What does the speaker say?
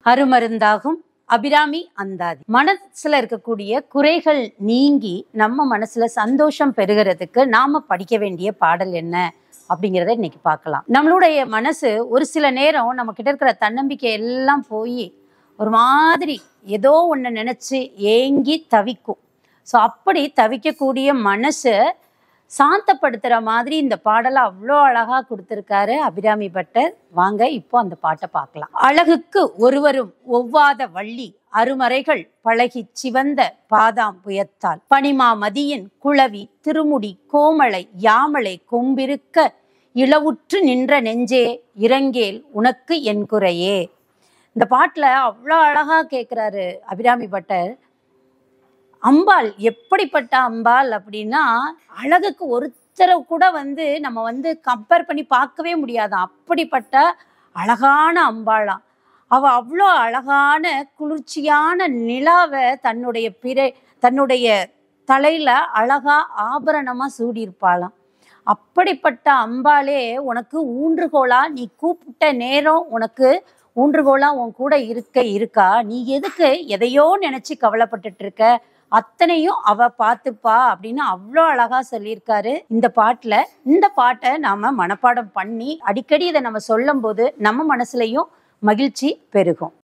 அருமருந்தாகும் அபிராமி அந்தாதி மனசுல இருக்கக்கூடிய குறைகள் நீங்கி நம்ம மனசுல சந்தோஷம் பெறுகிறதுக்கு நாம படிக்க வேண்டிய பாடல் என்ன அப்படிங்கிறத இன்னைக்கு பார்க்கலாம் நம்மளுடைய மனசு ஒரு சில நேரம் நம்ம கிட்ட இருக்கிற தன்னம்பிக்கை எல்லாம் போய் ஒரு மாதிரி ஏதோ ஒன்று நினைச்சு ஏங்கி தவிக்கும் ஸோ அப்படி தவிக்கக்கூடிய மனசு சாந்தப்படுத்துற மாதிரி இந்த பாடலை அவ்வளோ அழகா கொடுத்துருக்காரு அபிராமி பட்டர் வாங்க இப்போ அந்த பாட்டை பார்க்கலாம் அழகுக்கு ஒருவரும் ஒவ்வாத வள்ளி அருமறைகள் பழகி சிவந்த பாதாம் புயத்தால் பனிமா மதியின் குளவி திருமுடி கோமளை யாமளை கொம்பிருக்க இளவுற்று நின்ற நெஞ்சே இறங்கேல் உனக்கு என் குறையே இந்த பாட்டில் அவ்வளோ அழகா கேட்குறாரு அபிராமி பட்டர் அம்பாள் எப்படிப்பட்ட அம்பாள் அப்படின்னா அழகுக்கு ஒருத்தரை கூட வந்து நம்ம வந்து கம்பேர் பண்ணி பார்க்கவே முடியாது அப்படிப்பட்ட அழகான அம்பாளாம் அவ அவ்வளோ அழகான குளிர்ச்சியான நிலாவை தன்னுடைய பிறை தன்னுடைய தலையில அழகா ஆபரணமா சூடியிருப்பாளாம் அப்படிப்பட்ட அம்பாளே உனக்கு ஊன்றுகோலா நீ கூப்பிட்ட நேரம் உனக்கு ஊன்றுகோலா உன் கூட இருக்க இருக்கா நீ எதுக்கு எதையோ நினைச்சு கவலைப்பட்டுட்டு இருக்க அத்தனையும் அவ பார்த்துப்பா அப்படின்னு அவ்வளோ அழகா சொல்லியிருக்காரு இந்த பாட்டுல இந்த பாட்டை நாம மனப்பாடம் பண்ணி அடிக்கடி இதை நம்ம சொல்லும் போது நம்ம மனசுலயும் மகிழ்ச்சி பெருகும்